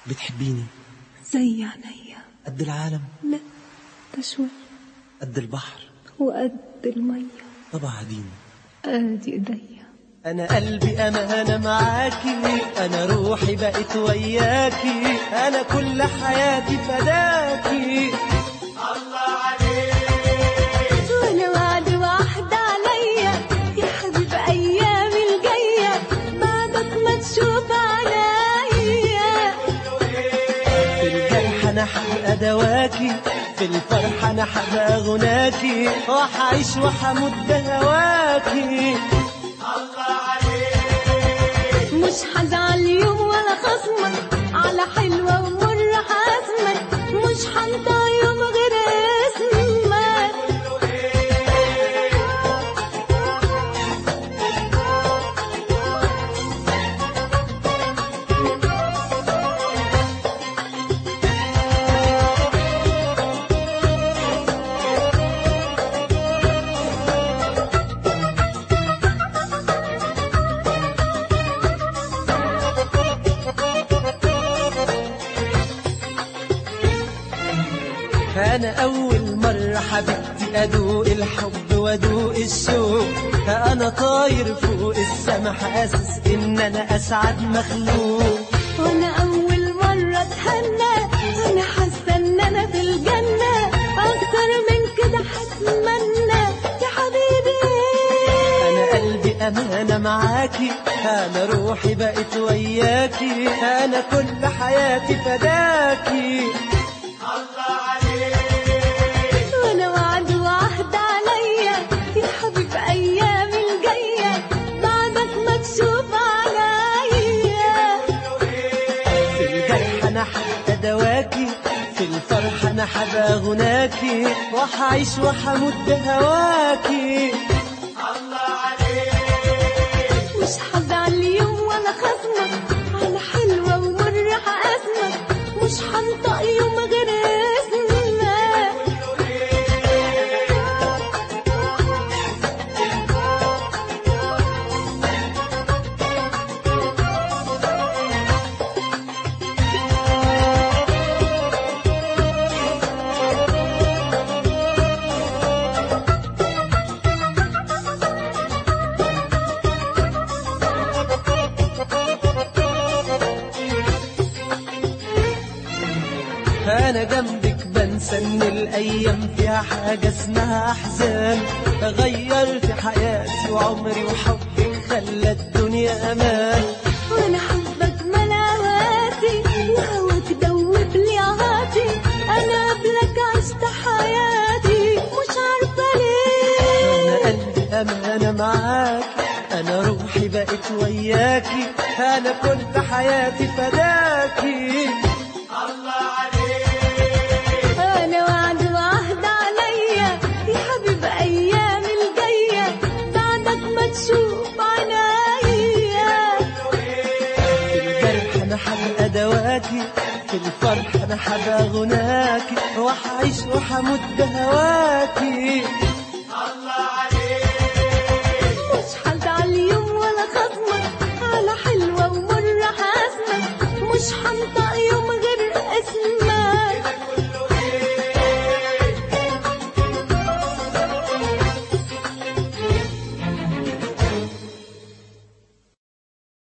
بتحبيني زي عينيا قد العالم لا ده شوي قد البحر وقد المية طب عادين ادي ايديا انا قلبي امانه معاكي انا روحي بقت وياكي انا كل حياتي فداكي وانا وعد واحدة عليا يا حبيب ايامي الجاية بعدك ما تشوف عليا في الجرح انا حبقى دواكي في الفرح انا حبقى غناكي وحعيش وحموت بهواكي مش هزعل يوم ولا خصمك على حلوة ومر حاسمك مش هنطق يوم غير اسمك انا اول مرة حبيبتي ادوق الحب وادوق الشوق انا طاير فوق السما حاسس ان انا اسعد مخلوق وانا اول مرة اتهنى انا حاسة ان انا في الجنة اكتر من كده هتمنى يا حبيبي انا قلبي امانه معاكي انا روحي بقت وياكي انا كل حياتي فداكي وانا وعد وعهد عليا يا حبيب ايامي الجاية بعدك مكشوف عليا في الجرح انا حبقى دواكي في الفرح انا حبقى غناكي وحعيش وحموت بهواكي مش هزعل يوم ولا خصمك على حلوة ومر حاسمك مش هنطق يوم غير اسمك انا جنبك بنسى ان الايام فيها حاجه اسمها احزان غيرت حياتي وعمري وحبك خلى الدنيا امان وانا حبك ملاواتي وهواك دوب لي عهاتي انا قبلك عشت حياتي مش عارفه انا ليه قلبي امانه معاكي انا روحي بقت وياكي انا كل حياتي فداكي انا وعد وعهد عليا يا حبيب ايامي الجايه بعدك ما تشوف عنايا في الجرح انا حبقى دواكي في الفرح انا حبقى غناكي وحعيش وحموت بهواكي